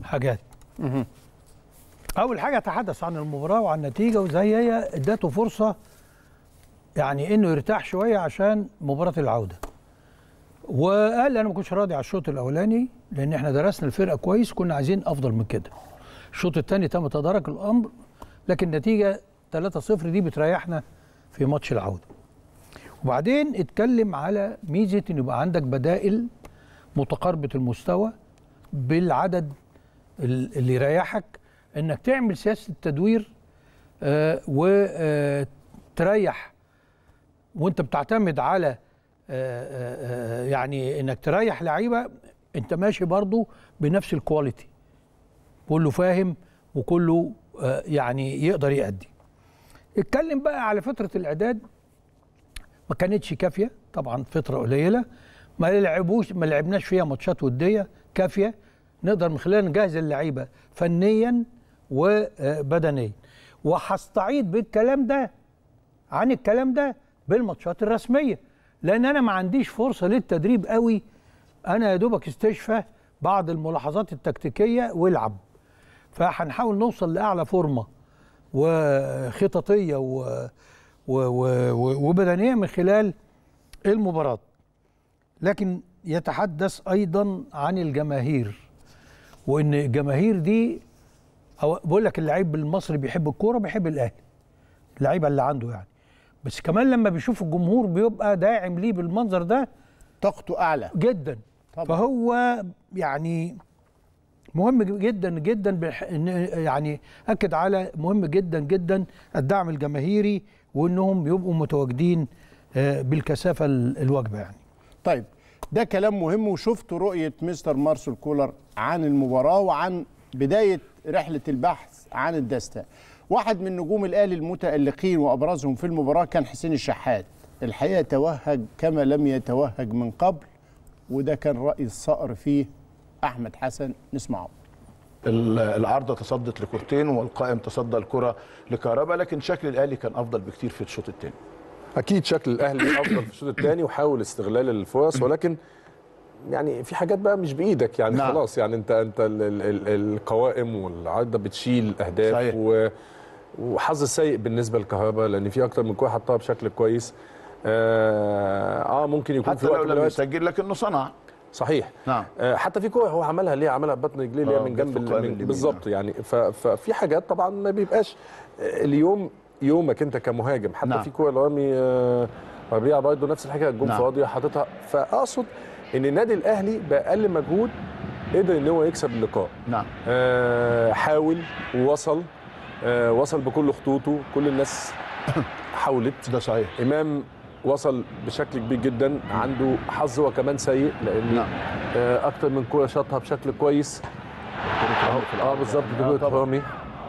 حاجات اول حاجه تحدث عن المباراه وعن النتيجه وزي هي اداته فرصه يعني انه يرتاح شويه عشان مباراه العوده وقال انا ما كنتش راضي على الشوط الاولاني لان احنا درسنا الفرقه كويس كنا عايزين افضل من كده الشوط الثاني تم تدارك الامر لكن النتيجه 3-0 دي بتريحنا في ماتش العوده وبعدين اتكلم على ميزه ان يبقى عندك بدائل متقاربه المستوى بالعدد ال- اللي يريحك انك تعمل سياسه التدوير آه وتريح وانت بتعتمد على آه، آه، آه، يعني انك تريح لعيبه انت ماشي برضو بنفس الكواليتي كله فاهم وكله آه، يعني يقدر يأدي اتكلم بقى على فتره الاعداد ما كانتش كافيه طبعا فتره قليله ما لعبوش ما لعبناش فيها ماتشات وديه كافيه نقدر من خلالها نجهز اللعيبه فنيا وبدنيا وهستعيد بالكلام ده عن الكلام ده بالماتشات الرسميه لان انا ما عنديش فرصه للتدريب قوي انا يا دوبك استشفى بعض الملاحظات التكتيكيه والعب فهنحاول نوصل لاعلى فورمه وخططيه و... و... و... و... وبدنيه من خلال المباراه لكن يتحدث ايضا عن الجماهير وان الجماهير دي أو بقول لك اللعيب المصري بيحب الكوره بيحب الاهلي اللعيبه اللي عنده يعني بس كمان لما بيشوف الجمهور بيبقى داعم ليه بالمنظر ده طاقته اعلى جدا طبعا. فهو يعني مهم جدا جدا بح- إن- يعني اكد على مهم جدا جدا الدعم الجماهيري وانهم يبقوا متواجدين آه، بالكثافه ال- الواجبه يعني طيب ده كلام مهم وشفت رؤية مستر مارسيل كولر عن المباراة وعن بداية رحلة البحث عن الدستة واحد من نجوم الأهلي المتألقين وأبرزهم في المباراة كان حسين الشحات الحقيقة توهج كما لم يتوهج من قبل وده كان رأي الصقر فيه أحمد حسن نسمعه ال- العارضه تصدت لكورتين والقائم تصدى الكره لكهرباء لكن شكل الاهلي كان افضل بكتير في الشوط الثاني اكيد شكل الاهلي افضل في الشوط الثاني وحاول استغلال الفرص ولكن يعني في حاجات بقى مش بايدك يعني نعم. نعم. خلاص يعني انت انت ال ال ال القوائم والعارضه بتشيل اهداف صحيح. و وحظ سيء بالنسبه لكهرباء لان في اكتر من كوره حطها بشكل كويس اه, آه ممكن يكون حتى في لو وقت من لم الأوقات- يسجل لكنه صنع صحيح نعم. آه حتى في كوره هو عملها ليه عملها ببطن رجليه اللي آه، هي من جت جنب في ال- القائم من- اليمين، بالظبط يعني ف- ففي حاجات طبعا ما بيبقاش آه، اليوم يومك انت كمهاجم حتى نعم. في كوره لرامي آه، ربيعه برضه نفس الحاجه الجون نعم. فاضيه حاططها فاقصد ان النادي الاهلي باقل مجهود قدر ان هو يكسب اللقاء نعم آه، حاول ووصل آه، وصل بكل خطوطه كل الناس حاولت ده صحيح امام وصل بشكل كبير جدا عنده حظ هو كمان سيء لان نعم. آه اكتر من كوره شاطها بشكل كويس اه بالظبط آه، كوره طبعاً. رامي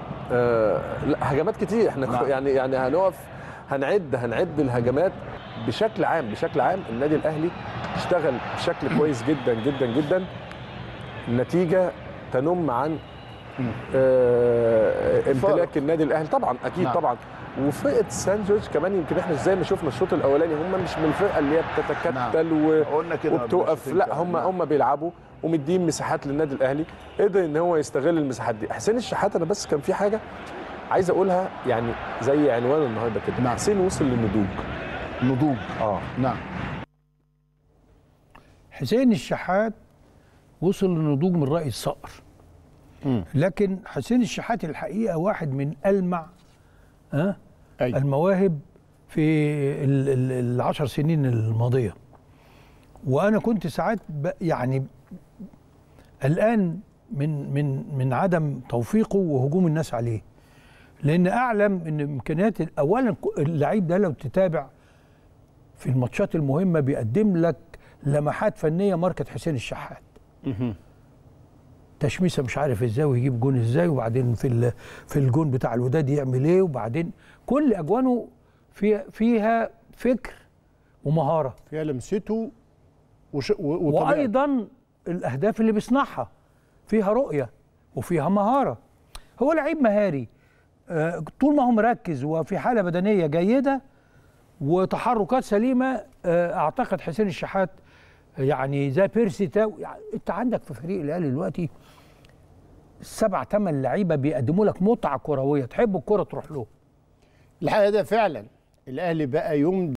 آه لا هجمات كتير احنا نعم. يعني يعني هنقف هنعد هنعد الهجمات بشكل عام بشكل عام النادي الاهلي اشتغل بشكل كويس جدا جدا جدا النتيجه تنم عن آه امتلاك النادي الاهلي طبعا اكيد نعم. طبعا وفرقه سان جورج كمان يمكن احنا زي ما شفنا الشوط الاولاني هم مش من الفرقه اللي هي بتتكتل و... قلنا كده وبتوقف قبل لا الشوط هم نعم. هم بيلعبوا ومدين مساحات للنادي الاهلي قدر ان هو يستغل المساحات دي حسين الشحات انا بس كان في حاجه عايز اقولها يعني زي عنوان النهارده كده نعم. حسين وصل للنضوج نضوج اه نعم حسين الشحات وصل للنضوج من رأي الصقر لكن حسين الشحات الحقيقة واحد من ألمع ها أيوة. المواهب في ال- ال- العشر سنين الماضية وأنا كنت ساعات ب- يعني الآن من من من عدم توفيقه وهجوم الناس عليه لأن أعلم إن إمكانيات أولا اللعيب ده لو تتابع في الماتشات المهمة بيقدم لك لمحات فنية ماركة حسين الشحات تشميسه مش عارف ازاي ويجيب جون ازاي وبعدين في ال- في الجون بتاع الوداد يعمل ايه وبعدين كل اجوانه فيها فيها فكر ومهاره فيها لمسته وش... و... وطبيعته. وايضا الاهداف اللي بيصنعها فيها رؤيه وفيها مهاره هو لعيب مهاري آه، طول ما هو مركز وفي حاله بدنيه جيده وتحركات سليمه آه، اعتقد حسين الشحات يعني زي بيرسي تاو يعني انت عندك في فريق الاهلي دلوقتي سبع ثمان لعيبه بيقدموا لك متعه كرويه تحب الكره تروح له الحقيقه ده فعلا الاهلي بقى يوم